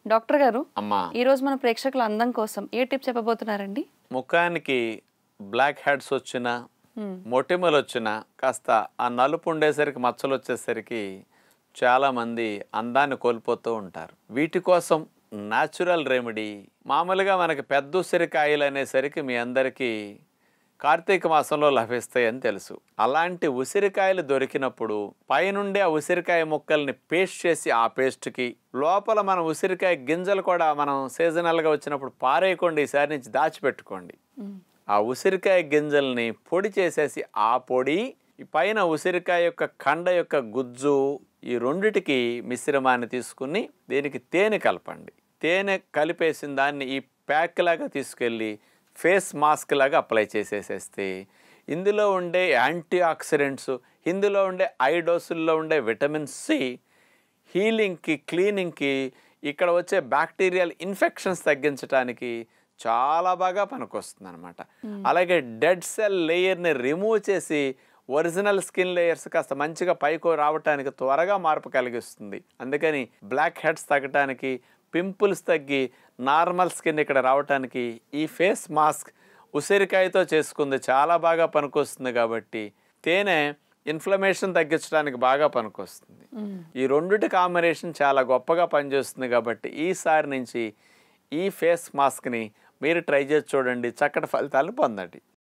doctor గారు అమ్మా ఈ రోజు మన ప్రేక్షకుల అందం కోసం ఏ టిప్ చెప్పబోతున్నారండి ముఖానికి బ్లాక్ హెడ్స్ వచ్చిన మొటిమలు వచ్చిన కాస్త ఆ నలుపు ఉండేసరికి మచ్చలు వచ్చేసరికి చాలామంది అందాన్ని కోల్పోతూ ఉంటారు వీటి కోసం న్యాచురల్ రెమెడీ మామూలుగా మనకి పెద్ద ఉసిరికాయలు అనేసరికి మీ అందరికీ కార్తీక మాసంలో లభిస్తాయని తెలుసు అలాంటి ఉసిరికాయలు దొరికినప్పుడు పైనుండే ఆ ఉసిరికాయ ముక్కల్ని పేస్ట్ చేసి ఆ పేస్ట్కి లోపల మన ఉసిరికాయ గింజలు కూడా మనం సీజనల్గా వచ్చినప్పుడు పారేయకుండా ఈసారి నుంచి దాచిపెట్టుకోండి ఆ ఉసిరికాయ గింజల్ని పొడి చేసేసి ఆ పొడి ఈ పైన ఉసిరికాయ యొక్క కండ యొక్క గుజ్జు ఈ రెండిటికి మిశ్రమాన్ని తీసుకుని దీనికి తేనె కలపండి తేనె కలిపేసిన దాన్ని ఈ ప్యాక్ లాగా తీసుకెళ్ళి ఫేస్ మాస్క్ లాగా అప్లై చేసేసేస్తే ఇందులో ఉండే యాంటీ ఆక్సిడెంట్స్ ఇందులో ఉండే ఐడోసుల్లో ఉండే విటమిన్ సి హీలింగ్కి క్లీనింగ్కి ఇక్కడ వచ్చే బ్యాక్టీరియల్ ఇన్ఫెక్షన్స్ తగ్గించడానికి చాలా బాగా పనికొస్తుంది అనమాట అలాగే డెడ్ సెల్ లేయర్ని రిమూవ్ చేసి ఒరిజినల్ స్కిన్ లేయర్స్ కాస్త మంచిగా పైకి రావటానికి త్వరగా మార్పు కలిగిస్తుంది అందుకని బ్లాక్ హెడ్స్ తగ్గటానికి పింపుల్స్ తగ్గి నార్మల్ స్కిన్ ఇక్కడ రావటానికి ఈ ఫేస్ మాస్క్ ఉసిరికాయతో చేసుకుంది చాలా బాగా పనికొస్తుంది కాబట్టి తేనె ఇన్ఫ్లమేషన్ తగ్గించడానికి బాగా పనికొస్తుంది ఈ రెండిటి కాంబినేషన్ చాలా గొప్పగా పనిచేస్తుంది కాబట్టి ఈసారి నుంచి ఈ ఫేస్ మాస్క్ని మీరు ట్రై చేసి చూడండి చక్కటి ఫలితాలు పొందండి